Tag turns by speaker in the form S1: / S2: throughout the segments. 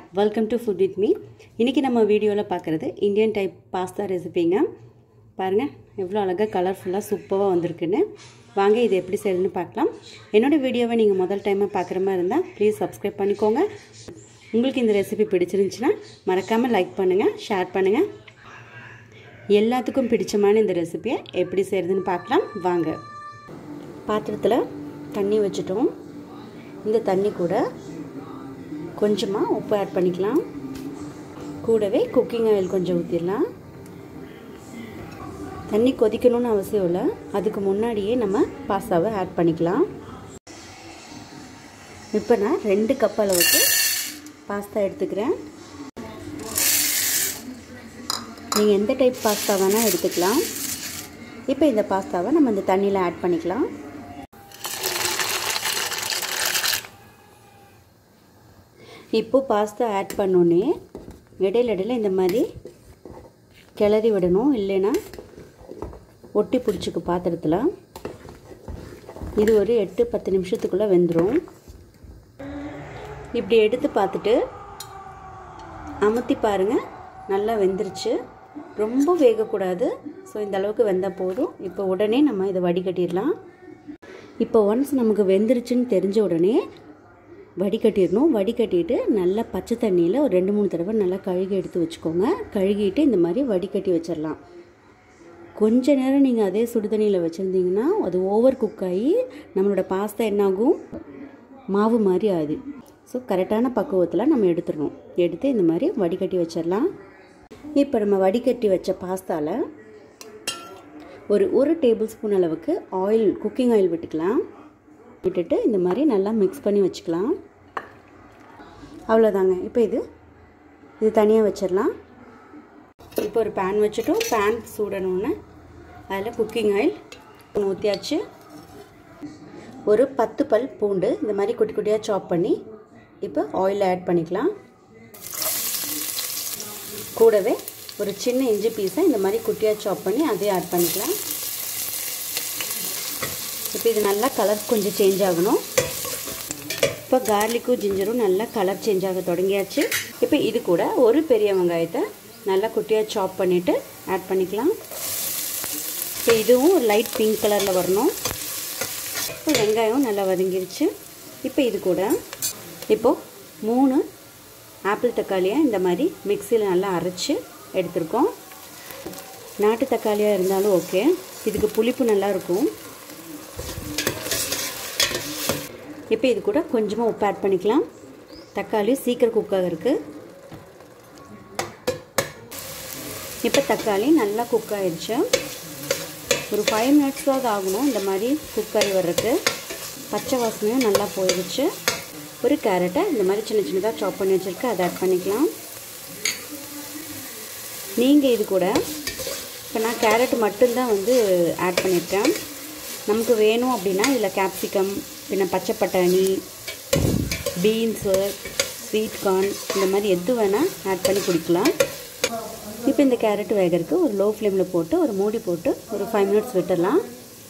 S1: welcome to food with me இன்றைக்கி நம்ம வீடியோவில் பார்க்குறது இந்தியன் டைப் பாஸ்தா ரெசிபிங்க பாருங்கள் எவ்வளோ அழகாக கலர்ஃபுல்லாக சூப்பராக வந்திருக்குன்னு வாங்க இது எப்படி செய்யணும்னு பார்க்கலாம் என்னோடய வீடியோவை நீங்கள் முதல் டைமாக பார்க்குற மாதிரி இருந்தால் ப்ளீஸ் சப்ஸ்கிரைப் பண்ணிக்கோங்க உங்களுக்கு இந்த ரெசிபி பிடிச்சிருந்துச்சுன்னா மறக்காமல் லைக் பண்ணுங்கள் ஷேர் பண்ணுங்கள் எல்லாத்துக்கும் பிடிச்சமான இந்த ரெசிபியை எப்படி செய்கிறதுன்னு பார்க்கலாம் வாங்க பாத்திரத்தில் தண்ணி வச்சுட்டோம் இந்த தண்ணி கூட கொஞ்சமாக உப்பு ஆட் பண்ணிக்கலாம் கூடவே குக்கிங் ஆயில் கொஞ்சம் ஊற்றிடலாம் தண்ணி கொதிக்கணும்னு அவசியம் இல்லை அதுக்கு முன்னாடியே நம்ம பாஸ்தாவை ஆட் பண்ணிக்கலாம் இப்போ நான் ரெண்டு கப் அளவுக்கு பாஸ்தா எடுத்துக்கிறேன் நீங்கள் எந்த டைப் பாஸ்தா வேணால் எடுத்துக்கலாம் இப்போ இந்த பாஸ்தாவை நம்ம இந்த தண்ணியில் ஆட் பண்ணிக்கலாம் இப்போது பாஸ்தா ஆட் பண்ணோன்னே இடையில இடையில இந்த மாதிரி கிளறி விடணும் இல்லைன்னா ஒட்டி பிடிச்சிக்கு பாத்திரத்தில் இது ஒரு எட்டு பத்து நிமிஷத்துக்குள்ளே வெந்துடும் இப்படி எடுத்து பார்த்துட்டு அமுத்தி பாருங்கள் நல்லா வெந்துருச்சு ரொம்ப வேகக்கூடாது ஸோ இந்த அளவுக்கு வெந்தால் போதும் இப்போ உடனே நம்ம இதை வடிகட்டிடலாம் இப்போ ஒன்ஸ் நமக்கு வெந்துருச்சுன்னு தெரிஞ்ச உடனே வடிகட்டிடணும் வடிகட்டிட்டு நல்லா பச்சை தண்ணியில் ஒரு ரெண்டு மூணு தடவை நல்லா கழுகி எடுத்து வச்சுக்கோங்க கழுகிட்டு இந்த மாதிரி வடிகட்டி வச்சிடலாம் கொஞ்ச நேரம் நீங்கள் அதே சுடு தண்ணியில் வச்சுருந்தீங்கன்னா அது ஓவர் குக் ஆகி நம்மளோட பாஸ்தா என்னாகும் மாவு மாதிரி ஆகுது ஸோ கரெக்டான பக்குவத்தில் நம்ம எடுத்துடணும் எடுத்து இந்த மாதிரி வடிகட்டி வச்சிடலாம் இப்போ நம்ம வடிகட்டி வச்ச பாஸ்தாவில் ஒரு ஒரு டேபிள் ஸ்பூன் அளவுக்கு ஆயில் குக்கிங் ஆயில் விட்டுக்கலாம் விட்டுட்டு இந்த மாதிரி நல்லா மிக்ஸ் பண்ணி வச்சுக்கலாம் அவ்வளோதாங்க இப்போ இது இது தனியாக வச்சிடலாம் இப்போ ஒரு பேன் வச்சுட்டோம் பேன் சூடணுன்னு அதில் குக்கிங் ஆயில் ஊற்றியாச்சு ஒரு பத்து பல் பூண்டு இந்த மாதிரி குட்டி குட்டியாக சாப் பண்ணி இப்போ ஆயில் ஆட் பண்ணிக்கலாம் கூடவே ஒரு சின்ன இஞ்சி பீஸை இந்த மாதிரி குட்டியாக சாப் பண்ணி அதையும் ஆட் பண்ணிக்கலாம் இப்போ இது நல்லா கலர் கொஞ்சம் சேஞ்ச் ஆகணும் இப்போ கார்லிக்கும் ஜிஞ்சரும் நல்லா கலர் சேஞ்ச் ஆக தொடங்கியாச்சு இப்போ இது கூட ஒரு பெரிய வெங்காயத்தை நல்லா குட்டியாக சாப் பண்ணிவிட்டு ஆட் பண்ணிக்கலாம் இப்போ இதுவும் ஒரு லைட் பிங்க் கலரில் வரணும் இப்போ வெங்காயம் நல்லா வதங்கிருச்சு இப்போ இது கூட இப்போது மூணு ஆப்பிள் தக்காளியை இந்த மாதிரி மிக்சியில் நல்லா அரைச்சி எடுத்திருக்கோம் நாட்டு தக்காளியாக இருந்தாலும் ஓகே இதுக்கு புளிப்பு நல்லா இருக்கும் இப்போ இது கூட கொஞ்சமாக உப்பு ஆட் பண்ணிக்கலாம் தக்காளி சீக்கிரம் குக் ஆகிருக்கு இப்போ தக்காளி நல்லா குக் ஆகிடுச்சு ஒரு ஃபைவ் மினிட்ஸாவது ஆகணும் இந்த மாதிரி குக் ஆகி வர்றதுக்கு பச்சை வாசனையும் நல்லா போயிடுச்சு ஒரு கேரட்டை இந்த மாதிரி சின்ன சின்னதாக சாப் பண்ணி வச்சுருக்கு அதை ஆட் பண்ணிக்கலாம் நீங்கள் இது கூட இப்போ நான் கேரட் மட்டும்தான் வந்து ஆட் பண்ணியிருக்கேன் நமக்கு வேணும் அப்படின்னா இதில் கேப்சிகம் பின்ன பச்சை பட்டாணி பீன்ஸு ஸ்வீட் கார்ன் இந்த மாதிரி எது வேணால் ஆட் பண்ணி குடிக்கலாம் இப்போ இந்த கேரட் வேகிறதுக்கு ஒரு லோ ஃப்ளேமில் போட்டு ஒரு மூடி போட்டு ஒரு ஃபைவ் மினிட்ஸ் விட்டுடலாம்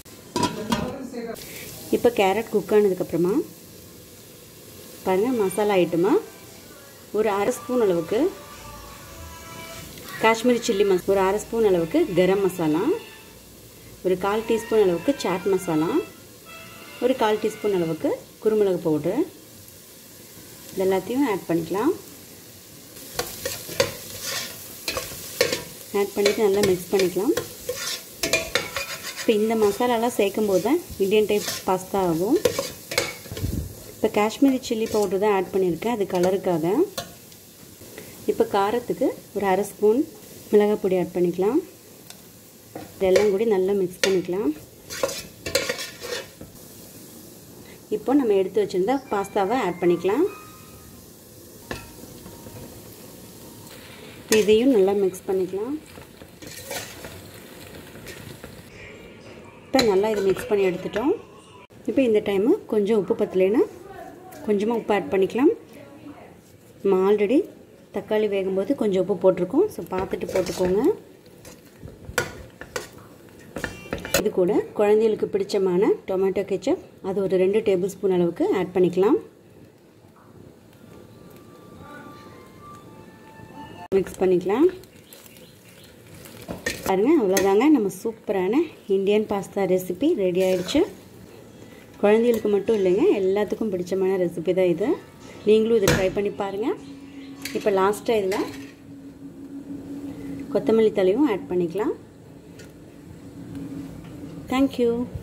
S1: இப்போ கேரட் குக் ஆனதுக்கப்புறமா பாருங்கள் மசாலா ஐட்டமா ஒரு அரை ஸ்பூன் அளவுக்கு காஷ்மீரி சில்லி மஸ் ஒரு அரை ஸ்பூன் அளவுக்கு கரம் மசாலா ஒரு கால் டீஸ்பூன் அளவுக்கு சாட் மசாலா ஒரு கால் டீஸ்பூன் அளவுக்கு குருமிளகு பவுட்ரு இது எல்லாத்தையும் ஆட் பண்ணிக்கலாம் ஆட் பண்ணிவிட்டு நல்லா மிக்ஸ் பண்ணிக்கலாம் இப்போ இந்த மசாலாலாம் சேர்க்கும் போது தான் இந்தியன் டைப் பாஸ்தா ஆகும் இப்போ காஷ்மீரி சில்லி பவுட்ரு தான் ஆட் பண்ணியிருக்கேன் அது கலருக்காக இப்போ காரத்துக்கு ஒரு அரை ஸ்பூன் மிளகாய் பொடி ஆட் பண்ணிக்கலாம் இதெல்லாம் கூட நல்லா மிக்ஸ் பண்ணிக்கலாம் இப்போ நம்ம எடுத்து வச்சுருந்த பாஸ்தாவை ஆட் பண்ணிக்கலாம் இதையும் நல்லா மிக்ஸ் பண்ணிக்கலாம் இப்போ நல்லா இதை மிக்ஸ் பண்ணி எடுத்துட்டோம் இப்போ இந்த டைமு கொஞ்சம் உப்பு பத்தலைன்னா கொஞ்சமாக உப்பு ஆட் பண்ணிக்கலாம் நம்ம ஆல்ரெடி தக்காளி வேகும்போது கொஞ்சம் உப்பு போட்டிருக்கோம் ஸோ பார்த்துட்டு போட்டுக்கோங்க இது கூட குழந்தைகளுக்கு பிடிச்சமான டொமேட்டோ கெச்சப் அது ஒரு ரெண்டு டேபிள் ஸ்பூன் அளவுக்கு ஆட் பண்ணிக்கலாம் மிக்ஸ் பண்ணிக்கலாம் பாருங்க அவ்வளோதாங்க நம்ம சூப்பரான இந்தியன் பாஸ்தா ரெசிபி ரெடி ஆயிடுச்சு குழந்தைகளுக்கு மட்டும் இல்லைங்க எல்லாத்துக்கும் பிடிச்சமான ரெசிபி தான் இது நீங்களும் இதை ட்ரை பண்ணி பாருங்கள் இப்போ லாஸ்ட்டாக இதில் கொத்தமல்லி தலையும் ஆட் பண்ணிக்கலாம் தேங்க்யூ